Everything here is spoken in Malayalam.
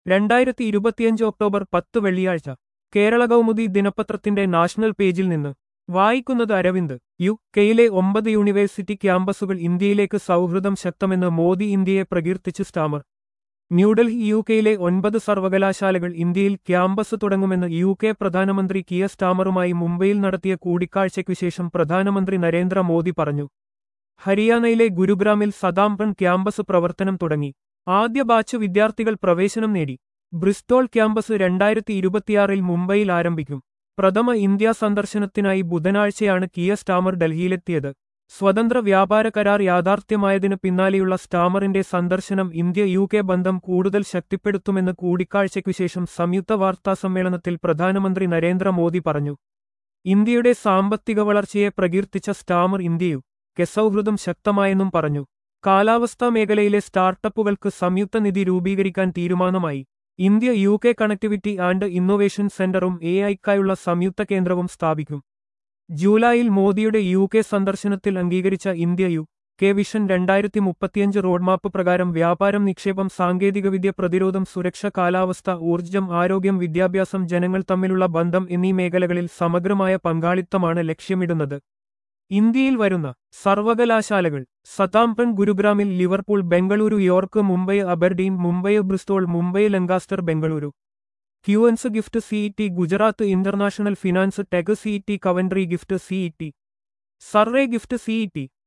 രണ്ടായിരത്തി ഇരുപത്തിയഞ്ച് ഒക്ടോബർ പത്ത് വെള്ളിയാഴ്ച കേരള കൗമുദി ദിനപത്രത്തിന്റെ നാഷണൽ പേജിൽ നിന്ന് വായിക്കുന്നത് അരവിന്ദ് യു കെയിലെ ഒമ്പത് യൂണിവേഴ്സിറ്റി ക്യാമ്പസുകൾ ഇന്ത്യയിലേക്ക് സൗഹൃദം ശക്തമെന്ന് മോദി ഇന്ത്യയെ പ്രകീർത്തിച്ച് സ്റ്റാമർ ന്യൂഡൽഹി യു കെയിലെ ഒൻപത് സർവകലാശാലകൾ ഇന്ത്യയിൽ ക്യാമ്പസ് തുടങ്ങുമെന്ന് യു കെ പ്രധാനമന്ത്രി കിയ സ്റ്റാമറുമായി മുംബൈയിൽ നടത്തിയ കൂടിക്കാഴ്ചയ്ക്കു ശേഷം പ്രധാനമന്ത്രി നരേന്ദ്രമോദി പറഞ്ഞു ഹരിയാനയിലെ ഗുരുഗ്രാമിൽ സദാംപൺ ക്യാമ്പസ് പ്രവർത്തനം തുടങ്ങി ആദ്യ ബാച്ച് വിദ്യാർത്ഥികൾ പ്രവേശനം നേടി ബ്രിസ്റ്റോൾ ക്യാമ്പസ് രണ്ടായിരത്തി ഇരുപത്തിയാറിൽ മുംബൈയിൽ ആരംഭിക്കും പ്രഥമ ഇന്ത്യ സന്ദർശനത്തിനായി ബുധനാഴ്ചയാണ് കിയ സ്റ്റാമർ ഡൽഹിയിലെത്തിയത് സ്വതന്ത്ര വ്യാപാര കരാർ യാഥാർത്ഥ്യമായതിനു പിന്നാലെയുള്ള സ്റ്റാമറിന്റെ സന്ദർശനം ഇന്ത്യ യു കെ ബന്ധം കൂടുതൽ ശക്തിപ്പെടുത്തുമെന്ന് കൂടിക്കാഴ്ചയ്ക്കുശേഷം സംയുക്ത വാർത്താസമ്മേളനത്തിൽ പ്രധാനമന്ത്രി നരേന്ദ്രമോദി പറഞ്ഞു ഇന്ത്യയുടെ സാമ്പത്തിക വളർച്ചയെ പ്രകീർത്തിച്ച സ്റ്റാമർ ഇന്ത്യയു കെ സൗഹൃദം ശക്തമായെന്നും പറഞ്ഞു കാലാവസ്ഥാ മേഖലയിലെ സ്റ്റാർട്ടപ്പുകൾക്ക് സംയുക്ത നിധി രൂപീകരിക്കാൻ തീരുമാനമായി India U K connectivity and innovation സെന്ററും എ ഐക്കായുള്ള സംയുക്ത കേന്ദ്രവും സ്ഥാപിക്കും ജൂലൈയിൽ മോദിയുടെ യു കെ സന്ദർശനത്തിൽ അംഗീകരിച്ച ഇന്ത്യ യു കെ വിഷൻ രണ്ടായിരത്തി മുപ്പത്തിയഞ്ച് റോഡ്മാപ്പ് പ്രകാരം വ്യാപാരം നിക്ഷേപം സാങ്കേതികവിദ്യ പ്രതിരോധം സുരക്ഷ കാലാവസ്ഥ ഊർജ്ജം ആരോഗ്യം വിദ്യാഭ്യാസം ജനങ്ങൾ തമ്മിലുള്ള ബന്ധം എന്നീ മേഖലകളിൽ സമഗ്രമായ പങ്കാളിത്തമാണ് ലക്ഷ്യമിടുന്നത് ഇന്ത്യയിൽ വരുന്ന സർവകലാശാലകൾ സതാംപൺ ഗുരുഗ്രാമിൽ Liverpool Bengaluru York Mumbai Aberdeen Mumbai Bristol Mumbai Lancaster Bengaluru Queen's GIFT city Gujarat international finance tec city Coventry GIFT city Surrey GIFT CET